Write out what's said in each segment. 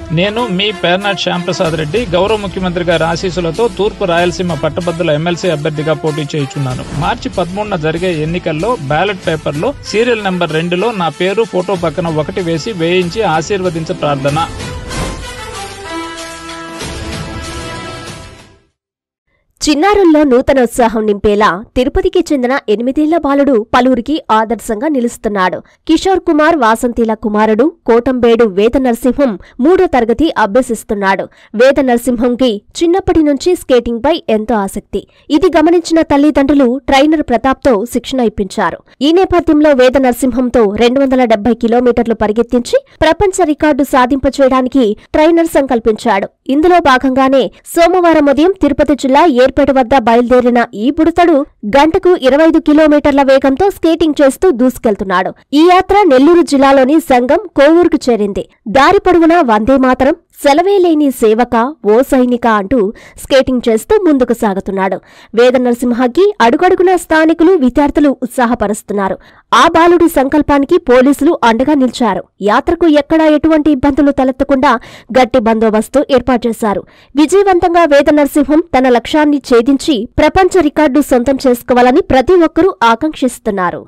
నేను మీ పేర్నాట్ శ్యాంప్రసాద్ రెడ్డి గౌరవ ముఖ్యమంత్రి గారి ఆశీస్సులతో తూర్పు రాయలసీమ పట్టభద్రుల ఎమ్మెల్సీ అభ్యర్థిగా పోటీ చేయుచున్నాను మార్చి పదమూడున జరిగే ఎన్నికల్లో బ్యాలెట్ పేపర్లో సీరియల్ నెంబర్ రెండులో నా పేరు ఫోటో పక్కన ఒకటి వేసి వేయించి ఆశీర్వదించ ప్రార్థన చిన్నారుల్లో నూతనోత్సాహం నింపేలా తిరుపతికి చెందిన ఎనిమిదేళ్ల బాలుడు పలువురికి ఆదర్శంగా నిలుస్తున్నాడు కిషోర్ కుమార్ వాసంతిల కుమారుడు కోటంబేడు వేద నరసింహం మూడో తరగతి అభ్యసిస్తున్నాడు వేద నరసింహంకి చిన్నప్పటి నుంచి స్కేటింగ్ పై ఎంతో ఆసక్తి ఇది గమనించిన తల్లిదండ్రులు ట్రైనర్ ప్రతాప్తో శిక్షణ ఇప్పించారు ఈ నేపథ్యంలో వేద నరసింహంతో రెండు వందల డెబ్బై కిలోమీటర్లు పరిగెత్తించి ప్రపంచ రికార్డు సాధింపచేయడానికి ట్రైనర్ సంకల్పించాడు ఇందులో భాగంగానే సోమవారం ఉదయం తిరుపతి జిల్లా ఏర్పేట వద్ద బయలుదేరిన ఈ బుడతడు గంటకు ఇరవై ఐదు కిలోమీటర్ల వేగంతో స్కేటింగ్ చేస్తూ దూసుకెళ్తున్నాడు ఈ యాత్ర నెల్లూరు జిల్లాలోని సంగం కోవూరుకు చేరింది దారి పొడవునా వందే మాతరం సెలవే లేని సేవక ఓ సైనిక అంటూ స్కేటింగ్ చేస్తూ ముందుకు సాగుతున్నాడు వేద నరసింహకి అడుగడుగున స్థానికులు విద్యార్థులు ఉత్సాహపరుస్తున్నారు ఆ బాలుడి సంకల్పానికి పోలీసులు అండగా నిలిచారు యాత్రకు ఎక్కడా ఎటువంటి ఇబ్బందులు తలెత్తకుండా గట్టి బందోబస్తు ఏర్పాటు చేశారు విజయవంతంగా వేద నరసింహం తన లక్ష్యాన్ని ఛేదించి ప్రపంచ రికార్డు సొంతం చేసుకోవాలని ప్రతి ఒక్కరూ ఆకాంక్షిస్తున్నారు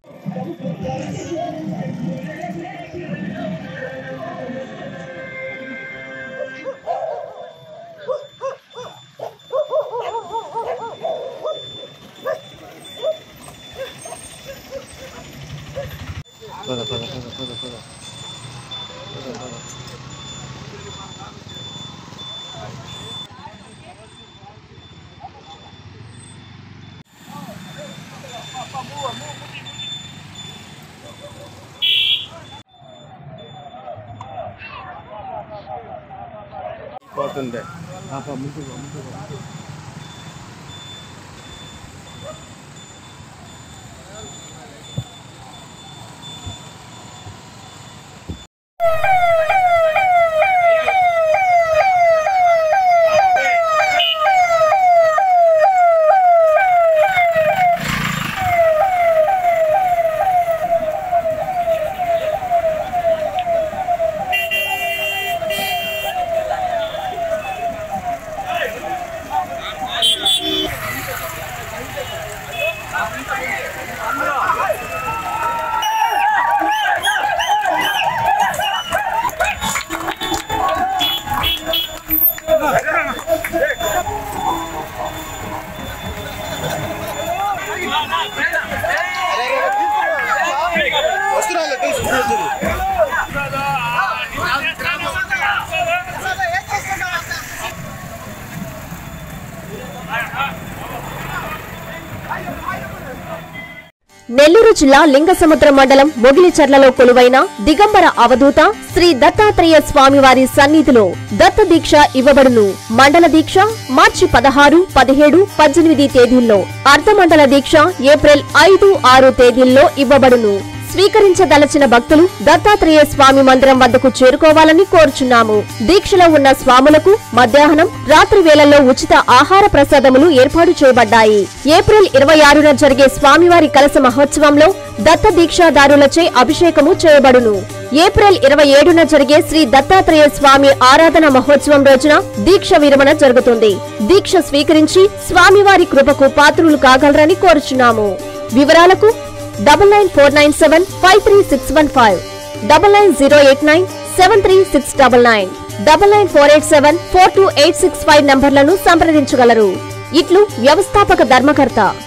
పోతుంది పాప ముందుకు పో, ముందుకు పో. నెల్లూరు జిల్లా లింగసముద్రం మండలం మొగిలిచర్లలో కొలువైన దిగంబర అవధూత శ్రీ దత్తాత్రేయ స్వామివారి సన్నిధిలో దత్త దీక్ష ఇవ్వబడును మండల దీక్ష మార్చి పదహారు పదిహేడు పద్దెనిమిది తేదీల్లో అర్ధమండల దీక్ష ఏప్రిల్ ఐదు ఆరు తేదీల్లో ఇవ్వబడును స్వీకరించదలచిన భక్తులు దత్తాత్రేయ స్వామి మందిరం వద్దకు చేరుకోవాలని కోరుచున్నాము దీక్షలో ఉన్న స్వాములకు మధ్యాహ్నం రాత్రి వేళల్లో ఉచిత ఆహార ప్రసాదములు ఏర్పాటు చేయబడ్డాయి ఏప్రిల్ ఇరవై ఆరున జరిగే స్వామివారి కలస మహోత్సవంలో దత్త దీక్షాదారులచే అభిషేకము చేయబడును ఏప్రిల్ ఇరవై ఏడున జరిగే శ్రీ దత్తాత్రేయ స్వామి ఆరాధన మహోత్సవం రోజున దీక్ష విరమణ జరుగుతుంది దీక్ష స్వీకరించి స్వామివారి కృపకు పాత్రులు కాగలరని కోరుచున్నాము వివరాలకు double nine four nine seven five three six one five double nine zero eight nine seven three six double nine double nine four eight seven four two eight six five నంబర్లను సంప్రదించగలరు ఇట్లు వ్యవస్థాపక ధర్మకర్త